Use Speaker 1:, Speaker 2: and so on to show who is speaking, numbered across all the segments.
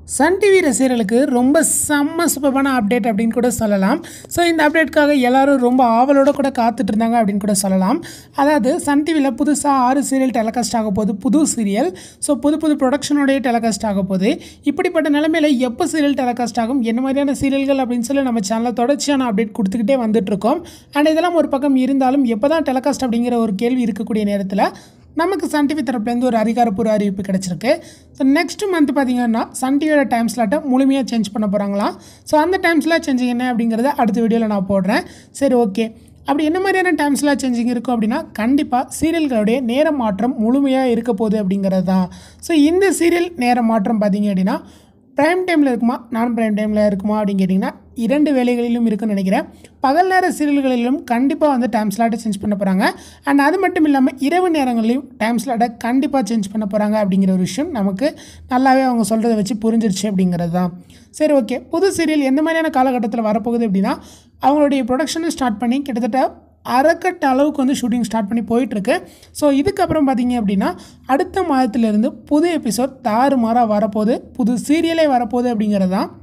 Speaker 1: Sun TV ரசிகர்களுக்கு ரொம்ப செம்ம சூப்பரான அப்டேட் அப்படின்னு கூட சொல்லலாம் ஸோ இந்த அப்டேட்காக எல்லாரும் ரொம்ப ஆவலோட கூட காத்துட்டு இருந்தாங்க அப்படின்னு கூட சொல்லலாம் அதாவது சன் டிவியில் புதுசாக ஆறு சீரியல் டெலகாஸ்ட் ஆக போகுது புது சீரியல் ஸோ புது புது ப்ரொடக்ஷனோடைய டெலகாஸ்ட் ஆக போகுது இப்படிப்பட்ட நிலைமையில் எப்போ சீரியல் டெலகாஸ்ட் ஆகும் என்ன மாதிரியான சீரியல்கள் அப்படின்னு சொல்லி நம்ம சேனலில் தொடர்ச்சியான அப்டேட் கொடுத்துக்கிட்டே வந்துட்டு இருக்கோம் அண்ட் இதெல்லாம் ஒரு பக்கம் இருந்தாலும் எப்போ தான் டெலகாஸ்ட் அப்படிங்கிற ஒரு கேள்வி இருக்கக்கூடிய நேரத்தில் நமக்கு சன் டிவி தரப்புலேருந்து ஒரு அதிகாரப்பூர்வ அறிவிப்பு கிடச்சிருக்கு ஸோ நெக்ஸ்ட் மந்த் பார்த்தீங்கன்னா சன் டிவியோட டைம் ஸ்லாட்டை முழுமையாக சேஞ்ச் பண்ண போகிறாங்களாம் ஸோ அந்த டைம் ஸ்லாட் சேஞ்சிங் என்ன அப்படிங்கிறத அடுத்த வீடியோவில் நான் போடுறேன் சரி ஓகே அப்படி என்ன மாதிரியான டைம் ஸ்லாட் சேஞ்சிங் இருக்கும் அப்படின்னா கண்டிப்பாக சீரியல்களுடைய நேர மாற்றம் முழுமையாக இருக்க போகுது அப்படிங்கிறது தான் ஸோ இந்த சீரியல் நேர மாற்றம் பார்த்தீங்க அப்படின்னா ப்ரைம் டைமில் இருக்குமா நான் ப்ரைம் டைமில் இருக்குமா அப்படின்னு கேட்டிங்கன்னா இரண்டு வேலைகளிலும் இருக்குன்னு நினைக்கிறேன் பகல் நேர சீரியல்களிலும் கண்டிப்பாக வந்து டைம் ஸ்லாட்டை சேஞ்ச் பண்ண போகிறாங்க அண்ட் அது மட்டும் இல்லாமல் இரவு நேரங்களிலும் டைம் ஸ்லாட்டை கண்டிப்பாக சேஞ்ச் பண்ண போகிறாங்க அப்படிங்கிற ஒரு விஷயம் நமக்கு நல்லாவே அவங்க சொல்கிறத வச்சு புரிஞ்சிருச்சு அப்படிங்கிறது தான் சரி ஓகே புது சீரியல் எந்த மாதிரியான காலகட்டத்தில் வரப்போகுது அப்படின்னா அவங்களுடைய ப்ரொடக்ஷனை ஸ்டார்ட் பண்ணி கிட்டத்தட்ட அரைக்கட்ட அளவுக்கு வந்து ஷூட்டிங் ஸ்டார்ட் பண்ணி போயிட்டுருக்கு ஸோ இதுக்கப்புறம் பார்த்தீங்க அப்படின்னா அடுத்த மாதத்துலேருந்து புது எபிசோட் தாறுமாறாக வரப்போகுது புது சீரியலே வரப்போகுது அப்படிங்கிறது தான்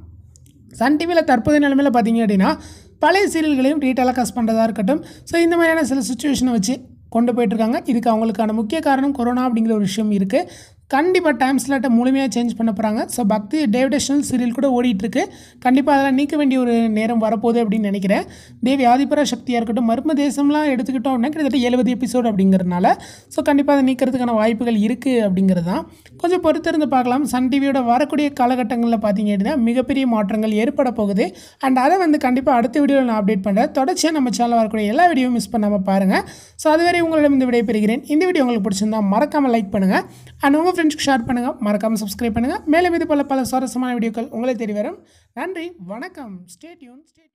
Speaker 1: சன் டிவியில் தற்போதைய நிலைமையில் பார்த்தீங்க அப்படின்னா பழைய சீரியல்களையும் ரீடெலகாஸ்ட் பண்ணுறதா இருக்கட்டும் ஸோ இந்த மாதிரியான சில சுச்சுவேஷனை வச்சு கொண்டு போயிட்டுருக்காங்க இதுக்கு அவங்களுக்கான முக்கிய காரணம் கொரோனா அப்படிங்கிற ஒரு விஷயம் இருக்குது கண்டிப்பாக டைம் ஸ்லாட்டை முழுமையாக சேஞ்ச் பண்ண போகிறாங்க ஸோ பக்தி டேவிடேஷனல் சீரியல் கூட ஓடிட்டுருக்கு கண்டிப்பாக அதெல்லாம் நீக்க வேண்டிய ஒரு நேரம் வரப்போகுது அப்படின்னு நினைக்கிறேன் தேவி ஆதிபரா சக்தியாக இருக்கட்டும் மர்ம தேசம்லாம் எடுத்துக்கிட்டோம் அப்படின்னா கிட்டத்தட்ட எழுபது எபிசோடு அப்படிங்கிறதுனால ஸோ கண்டிப்பாக அதை நீக்கிறதுக்கான வாய்ப்புகள் இருக்குது அப்படிங்கிறது தான் கொஞ்சம் பொறுத்திருந்து பார்க்கலாம் சன் டிவியோட வரக்கூடிய காலகட்டங்களில் பார்த்தீங்க அப்படின்னா மிகப்பெரிய மாற்றங்கள் ஏற்பட போகுது அண்ட் அதை வந்து கண்டிப்பாக அடுத்த வீடியோவில் நான் அப்டேட் பண்ணுறேன் தொடர்ச்சியாக நம்ம சேனலில் வரக்கூடிய எல்லா வீடியோவும் மிஸ் பண்ணாமல் பாருங்கள் ஸோ அதுவரை உங்களிடம் இந்த விடை பெறுகிறேன் இந்த வீடியோ உங்களுக்கு பிடிச்சிருந்தா மறக்காமல் லைக் பண்ணுங்கள் அண்ட் உங்கள் ஃப்ரெண்ட்ஸ்க்கு ஷேர் பண்ணுங்கள் மறக்காமல் சப்ஸ்கிரைப் பண்ணுங்கள் மேலும் இது போல பல சுவாரஸ்யமான வீடியோக்கள் உங்களை தேடி வரும் நன்றி வணக்கம் ஸ்டே டியூன் ஸ்டே